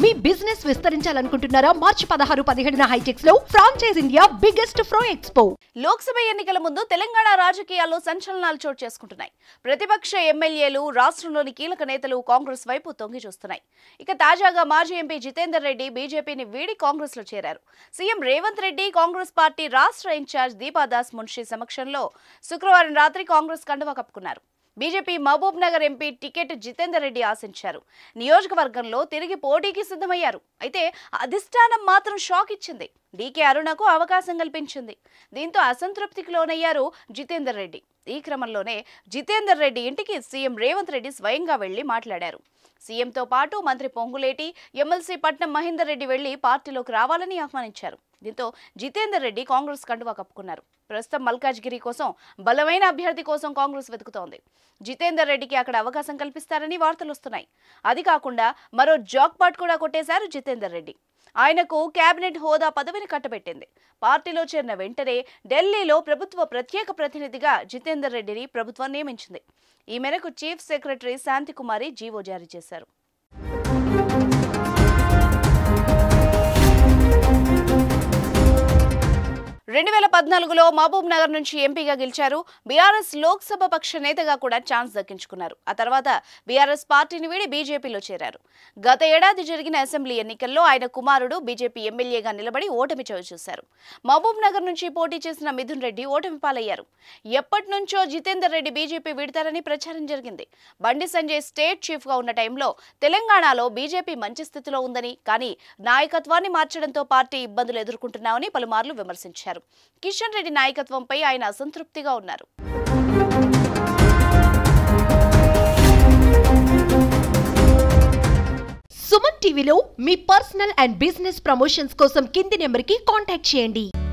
మీ business విస్తరించాలనుకుంటున్నారా మార్చి పదహారు పదిహేడున హైటెక్స్ లో franchise India biggest fro expo Lok Sabha ఎన్నికల ముందు తెలంగాణ రాజకీయాల్లో సంచలనాలు చోటు చేసుకుంటున్నాయి ప్రతిపక్ష ఎమ్మెల్యేలు రాష్ట్రంలోని కీలక నేతలు కాంగ్రెస్ వైపు తొంగి చూస్తున్నాయి ఇక తాజాగా మాజీ ఎంపీ జితేందర్ రెడ్డి బీజేపీని వీడి కాంగ్రెస్ లో చేరారు సీఎం రేవంత్ రెడ్డి కాంగ్రెస్ పార్టీ రాష్ట్ర ఇన్ఛార్జ్ దీపాదాస్ మున్షి సమక్షంలో శుక్రవారం రాత్రి కాంగ్రెస్ కండువా కప్పుకున్నారు BJP Mahabubnagar MP ticket Jitender Reddy ఆశించారు నియోజకవర్గంలో తిరిగి పోటీకి సిద్ధమయ్యారు అయితే అధిష్టానం మాత్రం షాక్ ఇచ్చింది డీకే అరుణకు అవకాశం కల్పించింది దీంతో అసంతృప్తికి లోనయ్యారు జితేందర్ రెడ్డి ఈ క్రమంలోనే జితేందర్ రెడ్డి ఇంటికి సీఎం రేవంత్ రెడ్డి స్వయంగా వెళ్లి మాట్లాడారు సీఎంతో పాటు మంత్రి పొంగులేటి ఎమ్మెల్సీ పట్నం మహేందర్ రెడ్డి వెళ్లి పార్టీలోకి రావాలని ఆహ్వానించారు దీంతో జితేందర్ రెడ్డి కాంగ్రెస్ కండువా కప్పుకున్నారు ప్రస్తుతం మల్కాజ్గిరి కోసం బలమైన అభ్యర్థి కోసం కాంగ్రెస్ వెతుకుతోంది జితేందర్ రెడ్డికి అక్కడ అవకాశం కల్పిస్తారని వార్తలు వస్తున్నాయి అది కాకుండా మరో జాక్ పాట్ కూడా కొట్టేశారు జితేందర్ రెడ్డి ఆయనకు కేబినెట్ హోదా పదవిని కట్టబెట్టింది పార్టీలో చేరిన వెంటనే ఢిల్లీలో ప్రభుత్వ ప్రత్యేక ప్రతినిధిగా జితేందర్ రెడ్డిని ప్రభుత్వం నియమించింది ఈ మేరకు చీఫ్ సెక్రటరీ శాంతికుమారి జీవో జారీ చేశారు రెండు వేల పద్నాలుగులో మహబూబ్ నగర్ నుంచి ఎంపీగా గెలిచారు బీఆర్ఎస్ లోక్సభ పక్ష నేతగా కూడా ఛాన్స్ దక్కించుకున్నారు ఆ తర్వాత బీఆర్ఎస్ పార్టీని వీడి బీజేపీలో చేరారు గత ఏడాది జరిగిన అసెంబ్లీ ఎన్నికల్లో ఆయన కుమారుడు బీజేపీ ఎమ్మెల్యేగా నిలబడి ఓటమి చవిచూశారు మహబూబ్ నగర్ నుంచి పోటీ చేసిన మిథున్ రెడ్డి ఓటమి పాలయ్యారు ఎప్పటి నుంచో జితేందర్ రెడ్డి బీజేపీ విడతారని ప్రచారం జరిగింది బండి సంజయ్ స్టేట్ చీఫ్ గా ఉన్న టైంలో తెలంగాణలో బీజేపీ మంచి స్థితిలో ఉందని కానీ నాయకత్వాన్ని మార్చడంతో పార్టీ ఇబ్బందులు ఎదుర్కొంటున్నామని పలుమార్లు విమర్శించారు కిషన్ రెడ్డి నాయకత్వంపై ఆయన అసంతృప్తిగా ఉన్నారు సుమన్ టీవీలో మీ పర్సనల్ అండ్ బిజినెస్ ప్రమోషన్స్ కోసం కింది నెంబర్ కి కాంటాక్ట్ చేయండి